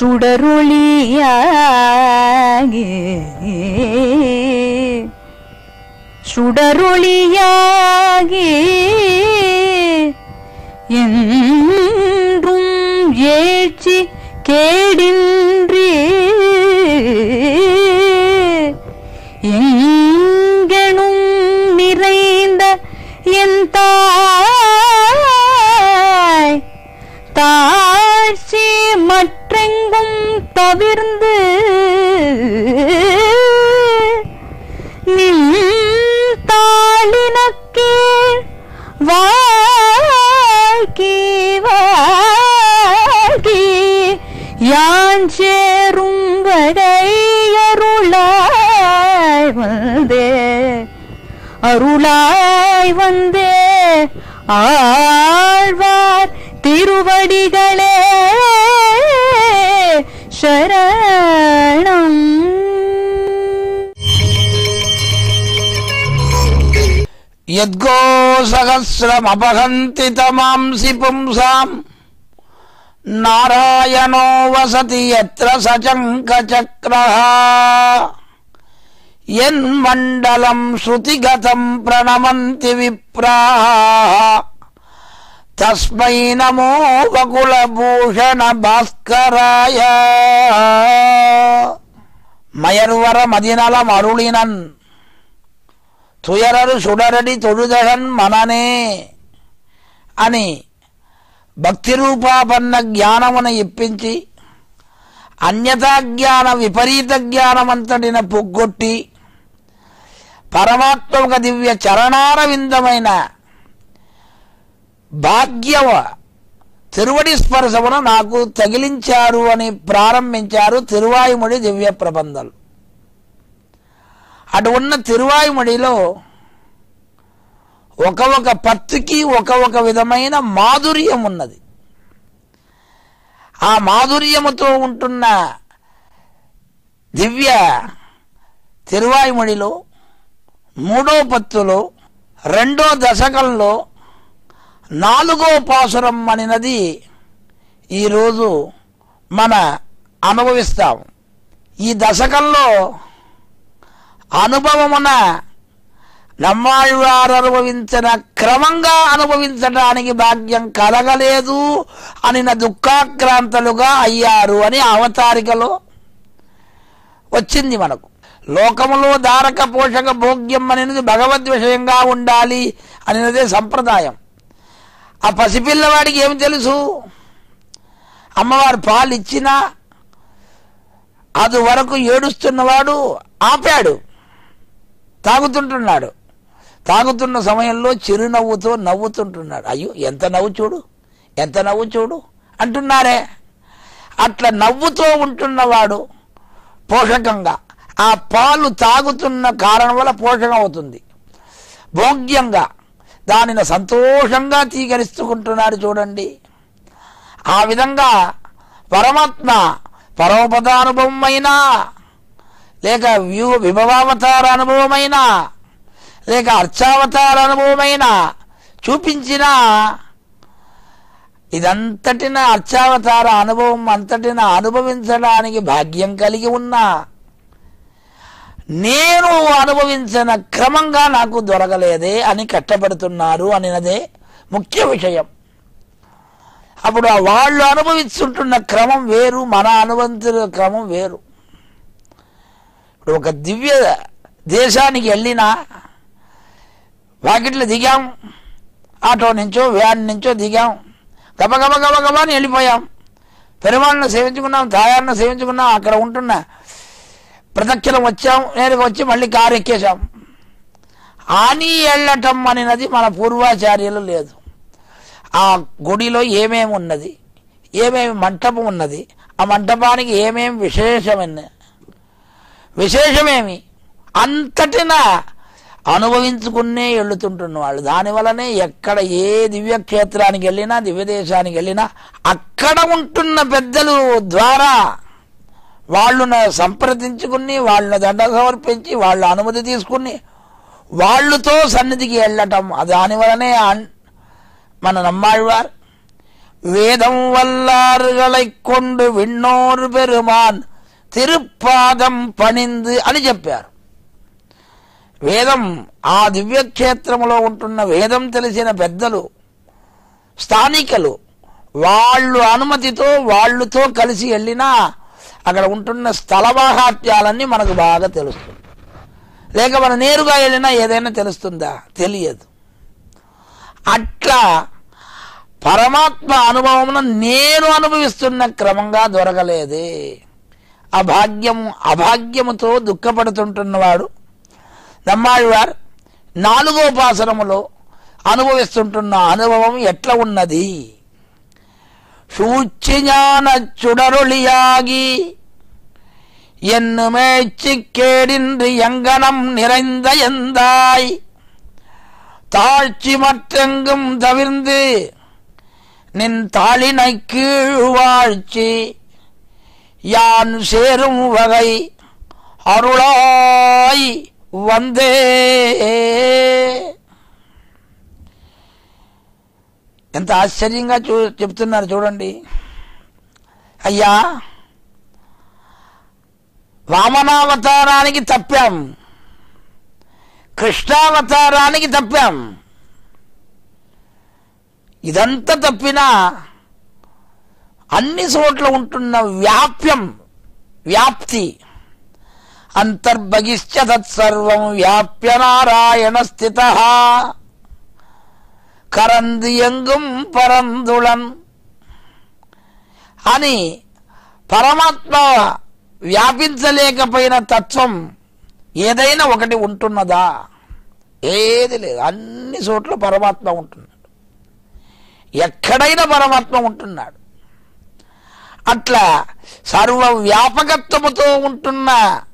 சுடரொளியாகி சுடரொளியாகி என்றும் ஏழ்ச்சி கேடின்றி எங்கெனும் நிறைந்த என் தாய் தாழ்ச்சி மற்றெங்கும் தவிர்ந்து நின் தாளினக்கே வாழ்க்கை வாழ்க்கை யான் சேரும் வகையருளாய் வந்தே அருளாய் வந்தே ஆழ்வார் திருவடிகளே சரணம் యద్గో సహస్రమపహంతి తమాంసి పుంసాం నారాయణో వసతి ఎత్ర సచంకచక్ర యన్మండలం శృతిగతం ప్రణమంతి విప్రా తస్మై నమో వకులభూషణ భాస్కరాయ మయర్వర మదినల మరుళినన్ తుయరరు సుడరడి తొడుదగన్ మననే అని భక్తి రూపాపన్న జ్ఞానమున ఇప్పించి అన్యతా జ్ఞాన విపరీత జ్ఞానమంతటిన పొగ్గొట్టి పరమాత్మక దివ్య చరణారవిందమైన భాగ్యవ తిరువడి స్పర్శమును నాకు తగిలించారు అని ప్రారంభించారు తిరువాయుముడి దివ్య ప్రబంధాలు అటు ఉన్న తిరువాయుమడిలో ఒక ఒక పత్తికి ఒక ఒక విధమైన మాధుర్యం ఉన్నది ఆ మాధుర్యముతో ఉంటున్న దివ్య తిరువాయుమడిలో మూడో పత్తులో రెండో దశకంలో నాలుగో పాసురం అనినది ఈరోజు మన అనుభవిస్తాం ఈ దశకంలో అనుభవమున నమ్మాళ్ళవారు అనుభవించిన క్రమంగా అనుభవించడానికి భాగ్యం కలగలేదు అనిన దుఃఖాక్రాంతలుగా అయ్యారు అని అవతారికలో వచ్చింది మనకు లోకములో దారక పోషక భోగ్యం అనేది భగవద్ విషయంగా ఉండాలి అనేదే సంప్రదాయం ఆ పసిపిల్లవాడికి ఏమి తెలుసు అమ్మవారు పాలు ఇచ్చినా అది వరకు ఏడుస్తున్నవాడు ఆపాడు తాగుతుంటున్నాడు తాగుతున్న సమయంలో చిరునవ్వుతో నవ్వుతుంటున్నాడు అయ్యో ఎంత నవ్వు చూడు ఎంత నవ్వు చూడు అంటున్నారే అట్లా నవ్వుతో ఉంటున్నవాడు పోషకంగా ఆ పాలు తాగుతున్న కారణం వల్ల పోషకం అవుతుంది భోగ్యంగా దానిని సంతోషంగా తీగరిస్తుకుంటున్నాడు చూడండి ఆ విధంగా పరమాత్మ పరమపదానుభవం అయినా లేక వ్యూ విభవావతార అనుభవమైనా లేక అర్చావతార అనుభవమైనా చూపించిన ఇదంతటిన అర్చావతార అనుభవం అంతటిన అనుభవించడానికి భాగ్యం కలిగి ఉన్నా నేను అనుభవించిన క్రమంగా నాకు దొరకలేదే అని కష్టపడుతున్నారు అనినదే ముఖ్య విషయం అప్పుడు ఆ వాళ్ళు అనుభవిస్తుంటున్న క్రమం వేరు మన అనుభవించిన క్రమం వేరు ఇప్పుడు ఒక దివ్య దేశానికి వెళ్ళినా వాకిట్లో దిగాం ఆటో నుంచో వ్యాన్ నుంచో దిగాం గబ గబ గబ గబ అని వెళ్ళిపోయాం పెరుమాళ్ళను సేవించుకున్నాం తాయారును సేవించుకున్నాం అక్కడ ఉంటున్న ప్రదక్షిణం వచ్చాం నేరుగా వచ్చి మళ్ళీ కారు ఎక్కేశాం ఆని వెళ్ళటం అనినది మన పూర్వాచార్యులు లేదు ఆ గుడిలో ఏమేమి ఉన్నది ఏమేమి మంటపం ఉన్నది ఆ మంటపానికి ఏమేమి విశేషమైన విశేషమేమి అంతటిన అనుభవించుకునే వెళుతుంటున్న వాళ్ళు దానివల్లనే ఎక్కడ ఏ దివ్యక్షేత్రానికి వెళ్ళినా దివ్య దేశానికి వెళ్ళినా అక్కడ ఉంటున్న పెద్దలు ద్వారా వాళ్ళను సంప్రదించుకుని వాళ్ళని దండ సమర్పించి వాళ్ళ అనుమతి తీసుకుని వాళ్ళతో సన్నిధికి వెళ్ళటం దానివలనే అన్- మన నమ్మాళ్ళవారు வேதம் வல்லாறுகளை கொண்டு విన్నోరు పెరుమాన్ తిరుపాదం పణింది అని చెప్పారు వేదం ఆ దివ్యక్షేత్రములో ఉంటున్న వేదం తెలిసిన పెద్దలు స్థానికులు వాళ్ళు అనుమతితో వాళ్ళతో కలిసి వెళ్ళినా అక్కడ ఉంటున్న స్థల మాహాత్యాలన్నీ మనకు బాగా తెలుస్తుంది లేక మనం నేరుగా వెళ్ళినా ఏదైనా తెలుస్తుందా తెలియదు అట్లా పరమాత్మ అనుభవమును నేను అనుభవిస్తున్న క్రమంగా దొరకలేదే అభాగ్యము అభాగ్యముతో దుఃఖపడుతుంటున్నవాడు నమ్మాళ్ళవారు నాలుగో పాసనములో అనుభవిస్తుంటున్న అనుభవం ఎట్లా ఉన్నది சூழ்ச்சிஞான சுடரொளியாகி என்னுமே சிக்கேடின்று எங்கனம் நிறைந்த எந்தாய் தாழ்ச்சி மற்றெங்கும் தவிர்ந்து நின் தாளினை கீழ் வாழ்ச்சி யான் சேரும் வகை அருளாய் வந்தே ఎంత ఆశ్చర్యంగా చూ చెప్తున్నారు చూడండి అయ్యా వామనావతారానికి తప్పాం కృష్ణావతారానికి తప్పాం ఇదంతా తప్పినా అన్ని చోట్ల ఉంటున్న వ్యాప్యం వ్యాప్తి అంతర్బగిశ్చ తత్సర్వం వ్యాప్య నారాయణ స్థిత కరంది ఎంగుం పరందుళన్ అని పరమాత్మ వ్యాపించలేకపోయిన తత్వం ఏదైనా ఒకటి ఉంటున్నదా ఏది లేదు అన్ని చోట్ల పరమాత్మ ఉంటున్నాడు ఎక్కడైనా పరమాత్మ ఉంటున్నాడు అట్లా సర్వ వ్యాపకత్వముతో ఉంటున్న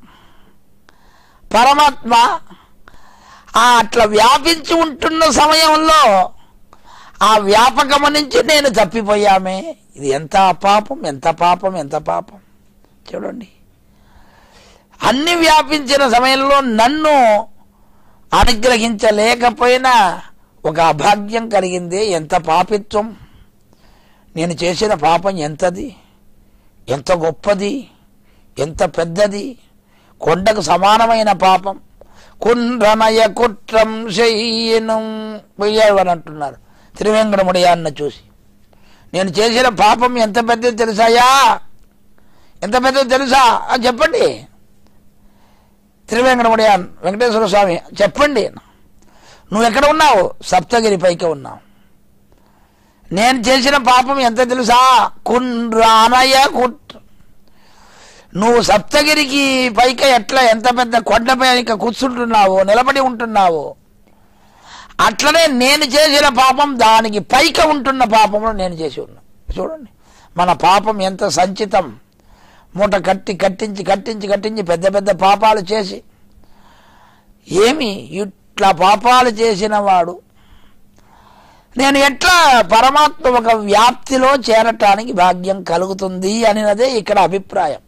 పరమాత్మ ఆ అట్లా వ్యాపించి ఉంటున్న సమయంలో ఆ వ్యాపకము నుంచి నేను తప్పిపోయామే ఇది ఎంత పాపం ఎంత పాపం ఎంత పాపం చూడండి అన్ని వ్యాపించిన సమయంలో నన్ను అనుగ్రహించలేకపోయినా ఒక అభాగ్యం కలిగింది ఎంత పాపిత్వం నేను చేసిన పాపం ఎంతది ఎంత గొప్పది ఎంత పెద్దది కొండకు సమానమైన పాపం కుండ్రనయ కుట్రం చెయ్యను పోయేవని అంటున్నారు త్రివేంకటముడియాన్న చూసి నేను చేసిన పాపం ఎంత పెద్దది తెలుసాయా ఎంత పెద్దది తెలుసా అది చెప్పండి త్రివేంకటముడియాన్ వెంకటేశ్వర స్వామి చెప్పండి నువ్వు ఎక్కడ ఉన్నావు సప్తగిరి పైకి ఉన్నావు నేను చేసిన పాపం ఎంత తెలుసా కుండ్రానయ కుట్ర నువ్వు సప్తగిరికి పైక ఎట్లా ఎంత పెద్ద కొండ పైక కూర్చుంటున్నావో నిలబడి ఉంటున్నావో అట్లనే నేను చేసిన పాపం దానికి పైక ఉంటున్న పాపంలో నేను చేసి ఉన్నా చూడండి మన పాపం ఎంత సంచితం మూట కట్టి కట్టించి కట్టించి కట్టించి పెద్ద పెద్ద పాపాలు చేసి ఏమి ఇట్లా పాపాలు చేసిన వాడు నేను ఎట్లా పరమాత్మ ఒక వ్యాప్తిలో చేరటానికి భాగ్యం కలుగుతుంది అనినదే ఇక్కడ అభిప్రాయం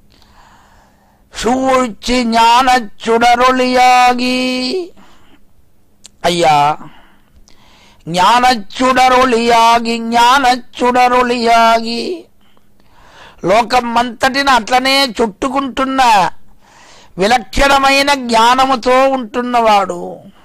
சூழ்ச்சி ஞானச் சுடரொளியாகி ஐயா జ్ఞానச் சுடரொளியாகி జ్ఞానச் சுடரொளியாகி లోకం అంతటిని అట్లనే చుట్టుకుంటున్న విలక్షణమైన జ్ఞానముతో ఉంటున్నవాడు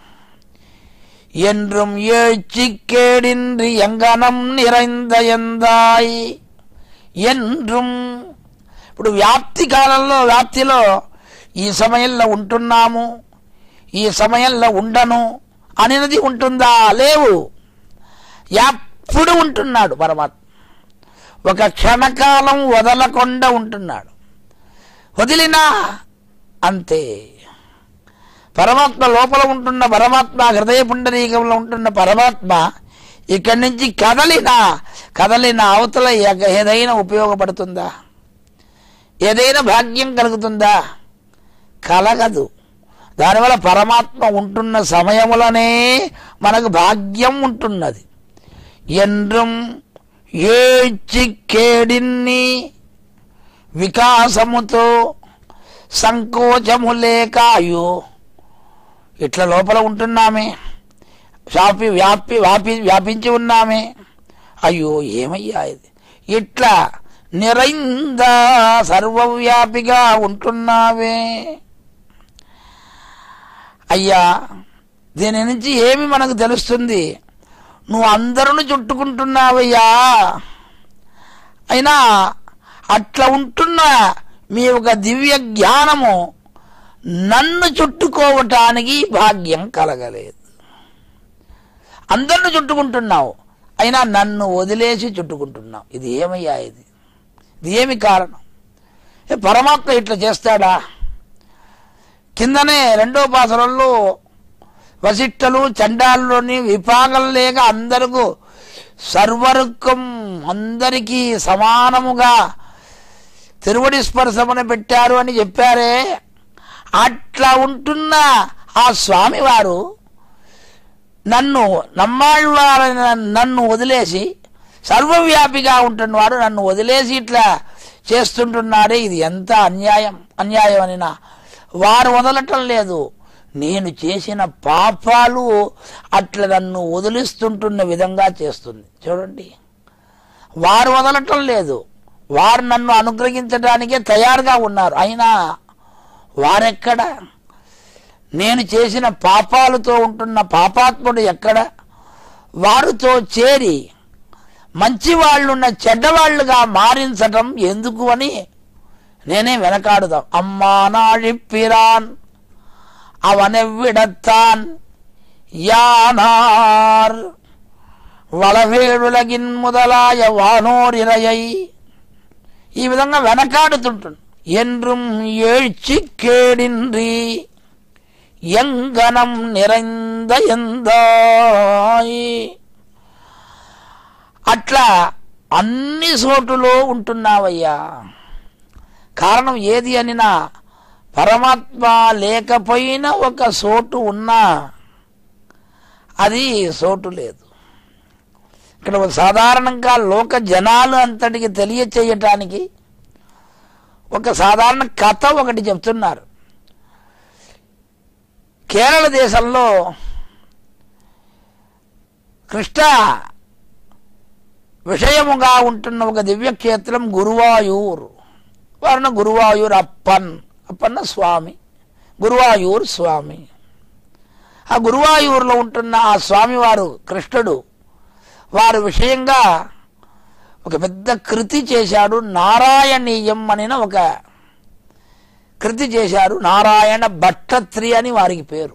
என்றும் ஏழ்ச்சி கேடின்றி எங்கனம் நிறைந்த ఎందాయి என்றும் ఇప్పుడు వ్యాప్తి కాలంలో వ్యాప్తిలో ఈ సమయంలో ఉంటున్నాము ఈ సమయంలో ఉండను అనేది ఉంటుందా లేవు ఎప్పుడు ఉంటున్నాడు పరమాత్మ ఒక క్షణకాలం వదలకుండా ఉంటున్నాడు వదిలినా అంతే పరమాత్మ లోపల ఉంటున్న పరమాత్మ హృదయ పుండరీకంలో ఉంటున్న పరమాత్మ ఇక్కడి నుంచి కదలినా కదలిన అవతల ఎగ- ఏదైనా ఉపయోగపడుతుందా ఏదైనా భాగ్యం కలుగుతుందా కలగదు దానివల్ల పరమాత్మ ఉంటున్న సమయములోనే మనకు భాగ్యం ఉంటున్నది என்றும் ఏడ్చి కేడిన్ని వికాసముతో సంకోచము లేక అయ్యో ఇట్లా లోపల ఉంటున్నామే వ్యాపి వ్యాపి వ్యాపి వ్యాపించి ఉన్నామే అయ్యో ఏమయ్యా ఇది ఇట్లా నిరైంద సర్వవ్యాపిగా ఉంటున్నావే అయ్యా దీని నుంచి ఏమి మనకు తెలుస్తుంది నువ్వు అందరిని చుట్టుకుంటున్నావయ్యా అయినా అట్లా ఉంటున్న మీ ఒక దివ్య జ్ఞానము నన్ను చుట్టుకోవటానికి భాగ్యం కలగలేదు అందరిని చుట్టుకుంటున్నావు అయినా నన్ను వదిలేసి చుట్టుకుంటున్నావు ఇది ఏమయ్యా ఇది ఇది ఏమి కారణం ఏ పరమాత్మ ఇట్లా చేస్తాడా కిందనే రెండో పాసరంలో వశిష్ఠలు చండాల్లోని విపాగం లేక అందరకు సర్వరుకం అందరికీ సమానముగా తిరువడి స్పర్శమని పెట్టారు అని చెప్పారే అట్లా ఉంటున్న ఆ స్వామివారు నన్ను నమ్మాళ్ళవారైన నన్ను వదిలేసి సర్వవ్యాపిగా ఉంటున్నవాడు నన్ను వదిలేసి ఇట్లా చేస్తుంటున్నాడే ఇది ఎంత అన్యాయం అన్యాయం అని నా వారు వదలటం లేదు నేను చేసిన పాపాలు అట్లా నన్ను వదిలిస్తుంటున్న విధంగా చేస్తుంది చూడండి వారు వదలటం లేదు వారు నన్ను అనుగ్రహించడానికే తయారుగా ఉన్నారు అయినా వారెక్కడ నేను చేసిన పాపాలతో ఉంటున్న పాపాత్ముడు ఎక్కడ వారితో చేరి మంచి వాళ్ళున్న చెడ్డవాళ్ళుగా మారించటం ఎందుకు అని నేనే వెనకాడుదాం అమ్మా నాழிப்பிரான் அவனெவ்விடத்தான் யானார் వలవేడులగిన్ முதலாய వానోర్ ఇరయై ఈ విధంగా వెనకాడుతుంటుంది என்றும் ஏழ்ச்சி கேடின்றி எங்கனம் நிறைந்த ఎందాయి అట్లా అన్ని చోటులో ఉంటున్నావయ్యా కారణం ఏది అనినా పరమాత్మ లేకపోయినా ఒక చోటు ఉన్నా అది చోటు లేదు ఇక్కడ ఒక సాధారణంగా లోక జనాలు అంతటికి తెలియచేయటానికి ఒక సాధారణ కథ ఒకటి చెప్తున్నారు కేరళ దేశంలో కృష్ణ విషయముగా ఉంటున్న ఒక దివ్యక్షేత్రం గురువాయూర్ వారిన గురువాయూర్ అప్పన్ అప్పన్న స్వామి గురువాయూర్ స్వామి ఆ గురువాయూరులో ఉంటున్న ఆ స్వామివారు కృష్ణుడు వారి విషయంగా ఒక పెద్ద కృతి చేశాడు నారాయణీయం అనిన ఒక కృతి చేశారు నారాయణ భట్టత్రి అని వారికి పేరు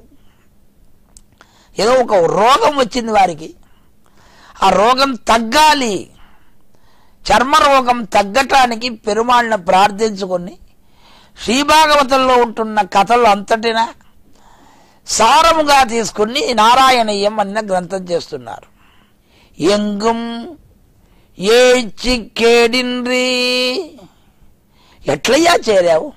ఏదో ఒక రోగం వచ్చింది వారికి ఆ రోగం తగ్గాలి చర్మ రోగం తగ్గటానికి పెరుమాళ్ళని ప్రార్థించుకొని శ్రీభాగవతంలో ఉంటున్న కథలు అంతటిన సారముగా తీసుకుని నారాయణీయం అన్న గ్రంథం చేస్తున్నారు ఎంగుం ఏచి కేడిన్రి ఎట్లయ్యా చేరావు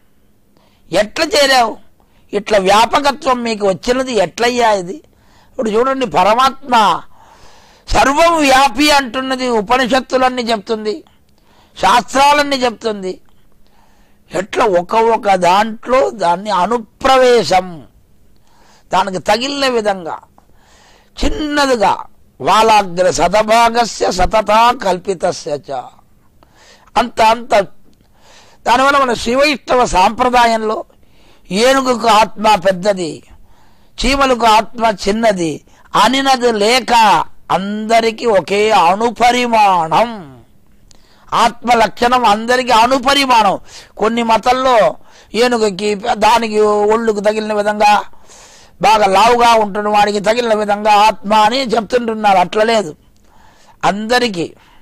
ఎట్లా చేరావు ఇట్లా వ్యాపకత్వం మీకు వచ్చినది ఎట్లయ్యా ఇది ఇప్పుడు చూడండి పరమాత్మ సర్వం వ్యాపి అంటున్నది ఉపనిషత్తులన్నీ చెప్తుంది శాస్త్రాలన్నీ చెప్తుంది ఎట్లా ఒక ఒక దాంట్లో దాన్ని అనుప్రవేశం దానికి తగిలిన విధంగా చిన్నదిగా వాలాగ్ర శతభాగస్య సతత కల్పితస్య చ అంత అంత దానివల్ల మన శివైష్ణవ సాంప్రదాయంలో ఏనుగుకు ఆత్మ పెద్దది చీమలకు ఆత్మ చిన్నది అనినది లేక అందరికీ ఒకే అణుపరిమాణం ఆత్మ లక్షణం అందరికీ అణుపరిమాణం కొన్ని మతాల్లో ఏనుగుకి దానికి ఒళ్ళుకు తగిలిన విధంగా బాగా లావుగా ఉంటున్న వాడికి తగిలిన విధంగా ఆత్మ అని చెప్తుంటున్నారు అట్లా లేదు అందరికీ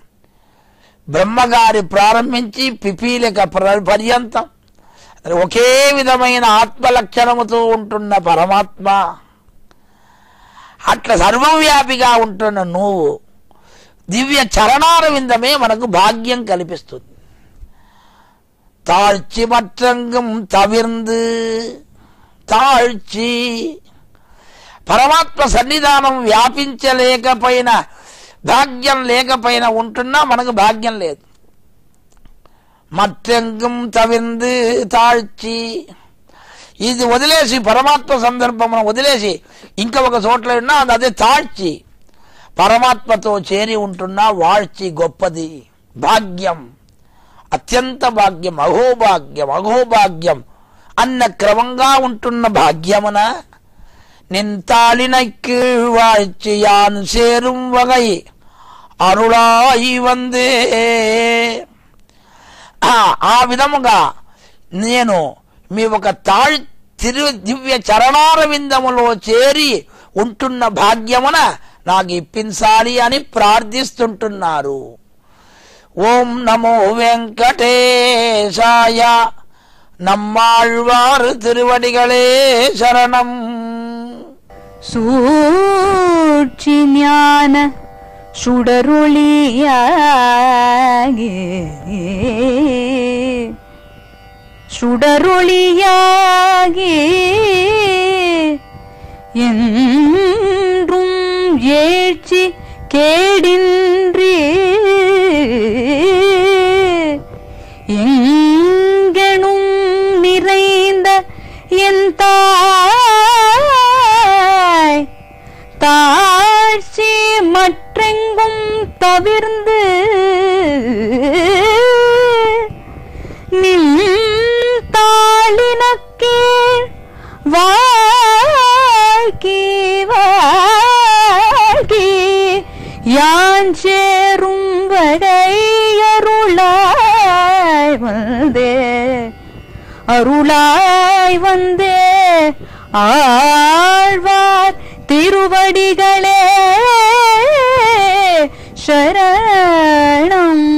బ్రహ్మగారి ప్రారంభించి పిపీలిక ప్ర- పర్యంతం ఒకే విధమైన ఆత్మ లక్షణముతో ఉంటున్న పరమాత్మ అట్లా సర్వవ్యాపిగా ఉంటున్న నువ్వు దివ్య చరణారవిందమే మనకు భాగ్యం కల్పిస్తుంది తాழ்చి మற்றங்கும் తవిర్ந்து తాழ்చి పరమాత్మ సన్నిధానం వ్యాపించలేకపోయిన భాగ్యం లేకపోయినా ఉంటున్నా మనకు భాగ్యం లేదు మట్టెంగం తవిందు తాழ்చి ఇది వదిలేసి పరమాత్మ సందర్భమును వదిలేసి ఇంకా ఒక చోట్ల ఉన్నా అది అదే తాழ்చి పరమాత్మతో చేరి ఉంటున్న వాழ்చి గొప్పది భాగ్యం అత్యంత భాగ్యం అహోభాగ్యం అహోభాగ్యం అన్న క్రమంగా ఉంటున్న భాగ్యమున నింతాళినైக்கு வாழ்ச்சி யான் சேரும் வகை అరుళాయి వందే ఆ, ఆ విధముగా నేను మీ ఒక తాళ్ తిరు దివ్య చరణార విందములో చేరి ఉంటున్న భాగ్యమున నాకు ఇప్పించాలి అని ప్రార్థిస్తుంటున్నారు ఓం నమో వెంకటేశాయ நம்மாழ்வார் திருவடிகளே சரணம் சூழ்ச்சி ஞான சுடரொளியாகி சுடரொளியாகி என்றும் ஏழ்ச்சி கேடின்றி எங்கெனும் நிறைந்த என் தாய் தாழ்ச்சி மற்றெங்கும் தவிர்ந்து நின் தாளினக்கே வாழ்க்கை வாழ்க்கை யான் சேரும் வகையருளாய் வந்தே அருளாய் வந்தே ஆழ்வார் திருவடிகளே சரணம்